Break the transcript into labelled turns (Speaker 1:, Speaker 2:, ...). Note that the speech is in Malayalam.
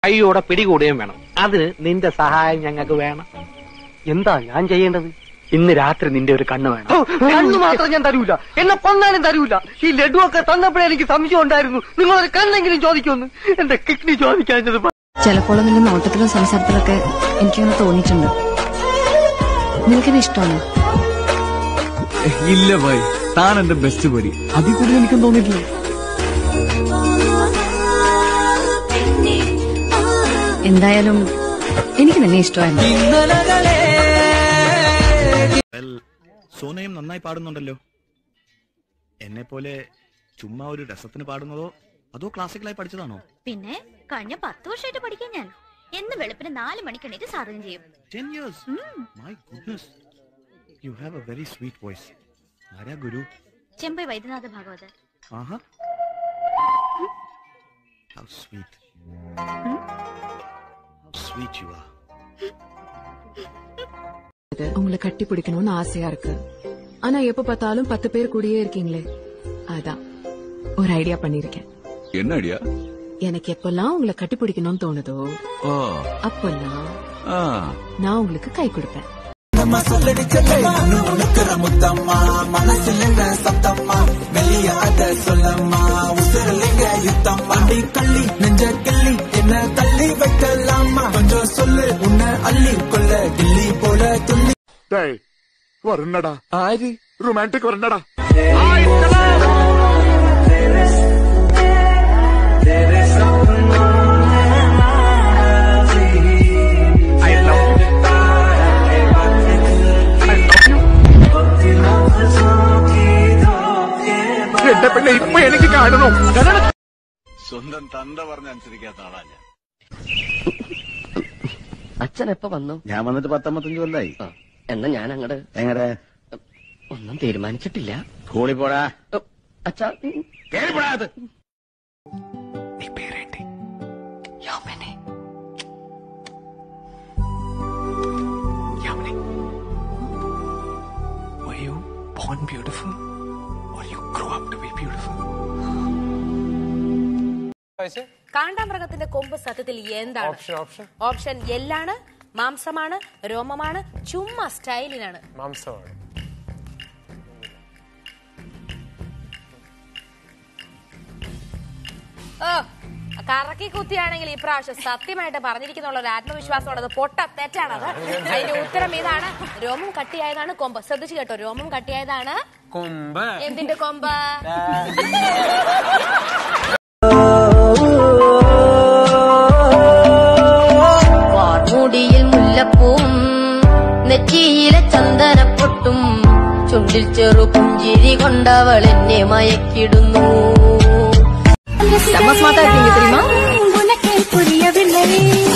Speaker 1: കൈയോടെ പിടികൂടുകയും വേണം അതിന് നിന്റെ സഹായം ഞങ്ങൾക്ക് വേണം
Speaker 2: എന്താ ഞാൻ ചെയ്യേണ്ടത്
Speaker 1: ഇന്ന് രാത്രി നിന്റെ ഒരു കണ്ണ് വേണം
Speaker 2: കണ്ണു മാത്രം ഞാൻ തരൂല എന്നെ കൊന്നാലും തരൂല ഈ ലഡു ഒക്കെ തന്നപ്പോഴേ എനിക്ക് സംശയം ഉണ്ടായിരുന്നു നിങ്ങളൊരു കണ്ണെങ്കിലും ചോദിക്കുമെന്ന് എന്റെ കിഡ്നി ചോദിക്കാഞ്ഞത്
Speaker 3: ചിലപ്പോൾ നിന്റെ നോട്ടത്തിലും സംസാരത്തിലൊക്കെ എനിക്കങ്ങനെ തോന്നിയിട്ടുണ്ട് നിനക്കെന്നെ ഇഷ്ടമാണോ
Speaker 4: ഇല്ല ഭായ് താൻ എന്റെ ബെസ്റ്റ് പടി അതിൽ കൂടുതൽ എനിക്കും തോന്നിയിട്ടില്ല
Speaker 3: എന്തായാലും എനിക്ക് നിന്നെ ഇഷ്ടമായിരുന്നു
Speaker 5: സോനയും നന്നായി പാടുന്നുണ്ടല്ലോ എന്നെ പോലെ ചുമ്മാ ഒരു രസത്തിന് പാടുന്നതോ അതോ ക്ലാസിക്കലായി പഠിച്ചതാണോ
Speaker 6: പിന്നെ കഴിഞ്ഞ പത്ത് വർഷമായിട്ട് പഠിക്കാൻ ഞാൻ എന്ന് വെളുപ്പിന് നാല് മണിക്ക് എണീറ്റ് സാധനം ചെയ്യും
Speaker 5: ten years my goodness you have a very sweet voice ആരാ ഗുരു
Speaker 6: ചെമ്പൈ വൈദ്യനാഥ ഭാഗവത്
Speaker 5: ആഹാ how sweet sweet you are
Speaker 7: உங்களை கட்டி பிடிக்கணும்னு ஆசையா இருக்கு ஆனா எப்ப பார்த்தாலும் பத்து பேர் கூடயே இருக்கீங்களே அதான் ஒரு ஐடியா பண்ணிருக்கேன்
Speaker 4: என்ன ஐடியா
Speaker 7: எனக்கு எப்பெல்லாம் உங்களை கட்டி பிடிக்கணும்னு தோணுதோ
Speaker 4: ஓ
Speaker 7: அப்பெல்லாம்
Speaker 4: ஆ
Speaker 7: நான் உங்களுக்கு கை கொடுப்பேன்
Speaker 8: വരണ്ടടാ ആര് റൊമാൻറ്റിക് വരണ്ടടാ എന്റെ പെണ്ണെ ഇപ്പൊ എനിക്ക് കാണണം
Speaker 5: സ്വന്തം തന്ത പറഞ്ഞനുസരിക്കാത്ത ആളാ ഞാൻ
Speaker 2: അച്ഛൻ എപ്പ വന്നു
Speaker 5: ഞാൻ വന്നിട്ട് പത്തൊമ്പത്തഞ്ച് കൊല്ലായി
Speaker 2: എന്നാ ഞാൻ അങ്ങട്
Speaker 5: എങ്ങനെ
Speaker 2: ഒന്നും തീരുമാനിച്ചിട്ടില്ല
Speaker 5: സ്കൂളിൽ പോടാ
Speaker 2: അച്ഛാ
Speaker 5: കേറി പോടാ അത്
Speaker 8: Were you born beautiful or you grow up to be beautiful?
Speaker 9: കാണ്ടാമൃഗത്തിന്റെ കൊമ്പ് സത്യത്തിൽ എന്താണ് ഓപ്ഷൻ എല്ലാണ് മാംസമാണ് രോമമാണ് ചുമ്മാ സ്റ്റൈലിനാണ്
Speaker 8: മാംസമാണ്
Speaker 9: ഓ കറക്കി കുത്തിയാണെങ്കിൽ ഈ പ്രാവശ്യം സത്യമായിട്ട് പറഞ്ഞിരിക്കുന്നുള്ള ഒരു ആത്മവിശ്വാസമാണ് അത് പൊട്ട തെറ്റാണത് അതിന്റെ ഉത്തരം ഇതാണ് രോമം കട്ടിയായതാണ് കൊമ്പ് ശ്രദ്ധിച്ചു കേട്ടോ രോമം കട്ടിയായതാണ്
Speaker 8: കൊമ്പ്
Speaker 9: എന്തിന്റെ കൊമ്പ്
Speaker 10: വാർമുടിയിൽ മുല്ലപ്പൂവും നെറ്റിയിലെ ചന്ദനപ്പൊട്ടും ചുണ്ടിൽ ചെറു പുഞ്ചിരി കൊണ്ടവൾ എന്നെ മയക്കിടുന്നു
Speaker 3: செம்ம ஸ்மார்ட்டா இருக்கீங்க தெரியுமா
Speaker 10: புரியவில்லை